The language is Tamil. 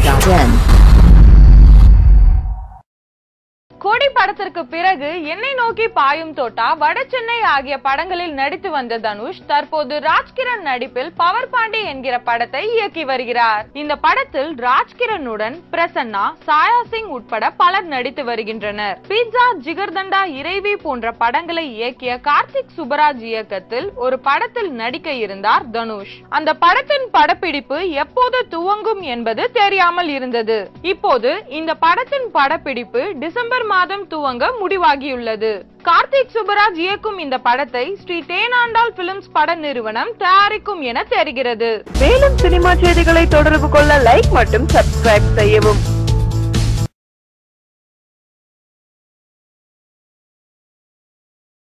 Recording.in. கோடி படத்திற்கு பிறகு என்னை நோக்கி பாயும் தோட்டா வடசென்னை ஆகிய படங்களில் நடித்து வந்த தனுஷ் தற்போது ராஜ்கிரண் நடிப்பில் பவர் பாண்டி என்கிற படத்தை இயக்கி வருகிறார் இந்த படத்தில் ராஜ்கிரனுடன் பிரசன்னா சாயா சிங் உட்பட பலர் நடித்து வருகின்றனர் பீட்சா ஜிகர்தண்டா இறைவி போன்ற படங்களை இயக்கிய கார்த்திக் சுப்பராஜ் இயக்கத்தில் ஒரு படத்தில் நடிக்க இருந்தார் தனுஷ் அந்த படத்தின் படப்பிடிப்பு எப்போது துவங்கும் என்பது தெரியாமல் இருந்தது இப்போது இந்த படத்தின் படப்பிடிப்பு டிசம்பர் மாதம் துவங்க முடிவாகியுள்ளது கார்த்திக் சுப்பராஜ் இயக்கும் இந்த படத்தை ஸ்ரீ தேனாண்டாள் பிலிம்ஸ் பட நிறுவனம் தயாரிக்கும் என தெரிகிறது மேலும் சினிமா செய்திகளை தொடர்பு கொள்ள லைக் மற்றும் சப்ஸ்கிரைப் செய்யவும்